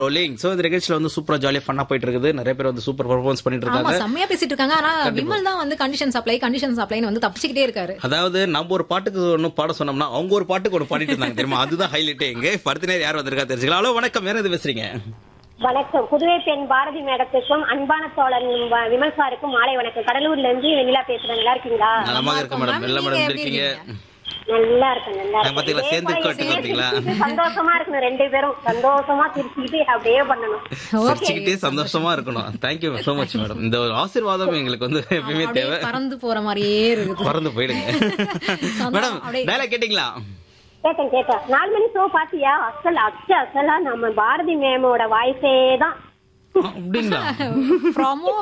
Rolling so இந்த நிகழ்ச்சியில வந்து சூப்பரா ஜாலியா ஃபன்னா போயிட்டு இருக்குது நிறைய பேர் வந்து சூப்பர் பெர்ஃபார்மன்ஸ் பண்ணிட்டு ஆமா இருக்காங்க செம்மையா பேசிட்டு இருக்காங்க ஆனா விமல் தான் வந்து கண்டிஷன் சப்ளை கண்டிஷன் சப்ளைன்னு வந்து தப்பிச்சுக்கிட்டே இருக்காரு அதாவது நம்ம ஒரு பாட்டுக்கு ஒண்ணு பாட சொன்னோம்னா அவங்க ஒரு பாட்டுக்கு ஒண்ணு பாடிட்டு இருந்தாங்க தெரியுமா அதுதான் ஹைலைட்டே எங்க பருத்தினர் யார் வந்திருக்கா தெரிஞ்சுக்கலாம் ஹலோ வணக்கம் வேற எது பேசுறீங்க வணக்கம் புதுவை பெண் பாரதி மேடத்துக்கும் அன்பான தோழன் வ- விமல் சாருக்கும் மாலை வணக்கம் கடலூர்ல இருந்து வெண்ணிலா பேசுறேன் நல்லா இருக்கீங்களா நலமாக இருக்க இருக்கோம் மேடம் ma'am. நல்ல நீங்க மேடம் எப்படி இருக்கீங்க இருக்கீங்க? நல்லா இருக்கேன் நல்லா நான் பாத்தீங்களா, இதே சேர்ந்து போல உட்கார்ந்து இப்படியே பாத்தீங்களா? சிரிச்சுட்டு சந்தோஷமா இருக்கணும் ரெண்டு பேரும் சந்தோஷமா சிரிச்சுக்கிட்டு அப்படியே பண்ணணும் சிரிச்சுக்கிட்டே சந்தோஷமா இருக்கணும் தேங்க்யூ சோ மச் மேடம் இந்த ஒரு ஆசீர்வாதம் எங்களுக்கு வந்து எப்பயுமே அப்படியே தேவை பறந்து போற மாதிரியே இருக்குது பறந்து போயிடுங்க சந்தோஷம், மேடம் அப்படியே. வேலை கேட்டீங்களா கேட்டேன் கேட்டேன் நாலு மணி ஷோ பாத்தியா அசல் அச்ச அசலா நம்ம பாரதி மேமோட வாய்ஸே தான் அப்படிங்களா promo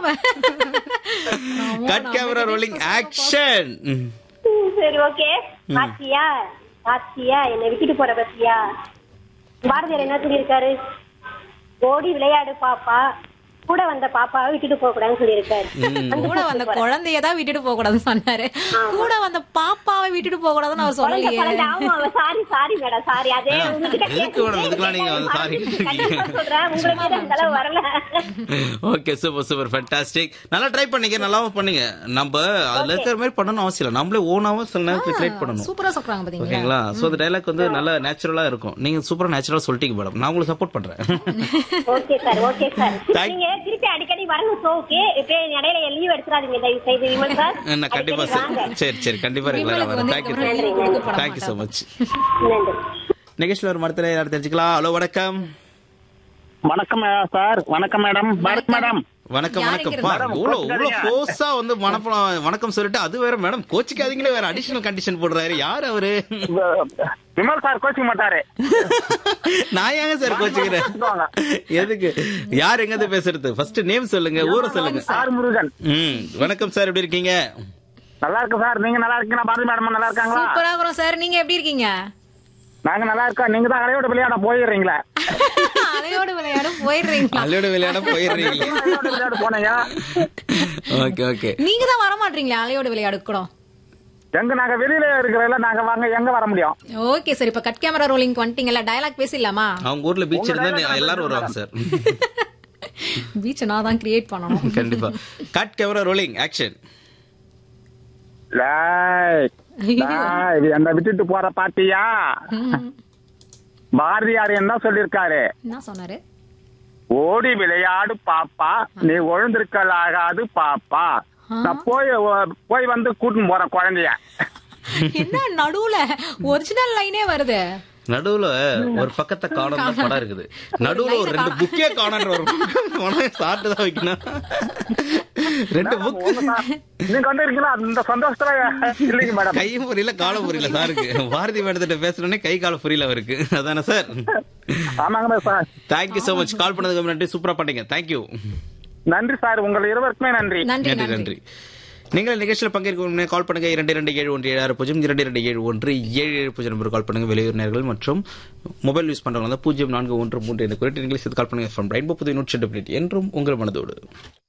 cut camera rolling action சரி ஓகே பாத்தியா பாத்தியா என்னை விட்டுட்டு போற பத்தியா பாரதியார் என்ன சொல்லியிருக்காரு ஓடி விளையாடு பாப்பா கூட வந்த பாப்பாவை விட்டுட்டு போக கூடாதுன்னு சொல்லியிருக்காரு வந்து கூட வந்த குழந்தைய தான் விட்டுட்டு போக கூடாதுன்னு சொன்னாரு கூட வந்த பாப்பாவை விட்டுட்டு போக கூடாதுன்னு அவர் குழந்தை, சொல்லலையே குழந்தை, ஆமா, ஆமா, sorry, sorry madam, sorry. அதே உங்ககிட்ட எதுக்கு madam, கேட்டுட்டு இதுக்கெல்லாம் நீங்க வந்து sorry கண்டிப்பா கேட்டீங்க? சொல்றேன், உங்களுக்கு எதுவும் இந்த அளவு வரல. ஓகே சூப்பர் சூப்பர் ஃபேண்டாஸ்டிக் நல்லா ட்ரை பண்ணீங்க நல்லாவும் பண்ணீங்க நம்ம அதுல இருக்கிற மாதிரி பண்ணணும் அவசியம் இல்லை நம்மளே ஓனாவும் சில நேரத்தில் கிரியேட் பண்ணணும் சூப்பரா சொல்றாங்க பாத்தீங்களா ஓகேங்களா சோ அந்த டைலாக் வந்து நல்லா நேச்சுரலா இருக்கும் நீங்க சூப்பரா நேச்சுரலா சொல்லிட்டீங்க மேடம் நான் உங்களுக்கு சப்போர்ட் பண்றேன் Okay sir, okay sir. Thank- நீங்க திருப்பி அடிக்கடி வரணும் ஷோக்கு. இப்ப இடையில leave எடுத்துறாதீங்க, தயவு செய்து, விமல் sir. நான் கண்டிப்பா அடிக்கடி சார் வாங்க. சரி சரி கண்டிப்பா ரெகுலரா விமலுக்கு வரேன் வந்து தேங்க்யூ இதுக்கப்புறம் leave கொடுக்கப்பட தேங்க்யூ ஸோ மாட்டாங்க. மச் நன்றி. நிகழ்ச்சியில் ஒரு மரத்தில் யாரும் தெரிஞ்சுக்கலாம் ஹலோ வணக்கம் வணக்கம் மே- சார் வணக்கம் மேடம் பாரத் மேடம் வணக்கம் யார் வணக்கம் இங்க பா இருந்தா? இவ்வளோ மேடம், இவ்வளோ ஃபோர்ஸா வந்து வணக்கம் வணக்கம் சொல்லிட்டு அது வேற மேடம் கோச்சிக்காதீங்களே வேற அடிஷனல் கண்டிஷன் போடுறாரு யார் அவரு வ- விமல் சார் கோச்சிக்க மாட்டாரு நான் ஏங்க சார் கோச்சிக்கிறேன் எதுக்கு யார் எங்க இருந்து பேசுறது ஃபர்ஸ்ட் நேம் சொல்லுங்க ஊரை சொல்லுங்க சார் முருகன் ம் வணக்கம் சார் எப்படி இருக்கீங்க நல்லா இருக்கு சார் நீங்க நல்லா இருக்கீங்களா பாரதி மேடம் நல்லா இருக்காங்களா சூப்பரா இருக்கிறோம் சார் நீங்க எப்படி இருக்கீங்க நாங்க நல்லா இருக்கோம் நீங்க தான் அலையோட விளையாட போயிடுறீங்களா அலையோடு விளையாடும் போயிடுறீங்களா அல்லோட விளையாட போயிடுறீங்க அலையோட விளையாட போனீங்க ஓகே ஓகே நீங்க தான் வர மாட்டீங்களா அலையோடு விளையாடு கூட எங்க நாங்க வெளியில இருக்கிறதுல நாங்க வாங்க எங்க வர முடியும் ஓகே சார் இப்ப கட் கேமரா ரோலிங் வந்துட்டீங்கல்ல டயலாக் பேசிடலாமா அவங்க ஊர்ல பீச் இருந்தா எல்லாரும் வருவாங்க சார் பீச் நான் தான் கிரியேட் பண்ணணும் கண்டிப்பா கட் கேமரா ரோலிங் ஆக்ஷன் லேய், லேய், இது என்ன விட்டுட்டு போற பாத்தியா ம். பாரதியார் என்ன சொல்லிருக்காரு என்ன சொன்னாரு ஓடி விளையாடு பாப்பா நீ ஒழுந்திருக்கலாகாது பாப்பா நான் போய் போய் வந்து கூட்டின்னு போறேன் குழந்தைய என்ன நடுவுல ஒரிஜினல் லைனே வருது நடுவுல ஒரு பக்கத்தை காணும் படம் இருக்குது நடுவுல ஒரு ரெண்டு புக்கே காணன்ற ஒரு சாப்பிட்டு தான் வைக்கணும் ரெண்டு புக் நீங்க வந்து இருக்கீங்களா இந்த சந்தோஷத்துல இல்லைங்க மேடம் கையும் புரியல காலம் புரியல சாருக்கு பாரதி மேடத்திட்ட பேசுறோன்னே கை காலம் புரியல அவருக்கு அதானே சார் ஆமாங்க sir thank you so much call பண்ணதுக்கு நன்றி சூப்பரா பண்ணீங்க தேங்க்யூ நன்றி சார் உங்கள் இருவருக்குமே நன்றி நன்றி நன்றி நன்றி நீங்கள் நிகழ்ச்சியில் பங்கேற்க கால் பண்ணுங்க இரண்டு இரண்டு ஏழு ஒன்று ஏழு ஆறு பூஜ்ஜியம் இரண்டு இரண்டு ஏழு ஒன்று ஏழு ஏழு பூஜ்ஜியம் நம்பர் கால் பண்ணுங்க வெளியூர் நேர்கள் மற்றும் மொபைல் யூஸ் பண்றவங்க வந்து பூஜ்ஜியம் நான்கு ஒன்று மூன்று இந்த குறித்து நீங்கள் கால் பண்ணுங்க ஃப்ரம் ரெயின்போ புதிய நூற்றி என்றும் உங்கள் மனதோடு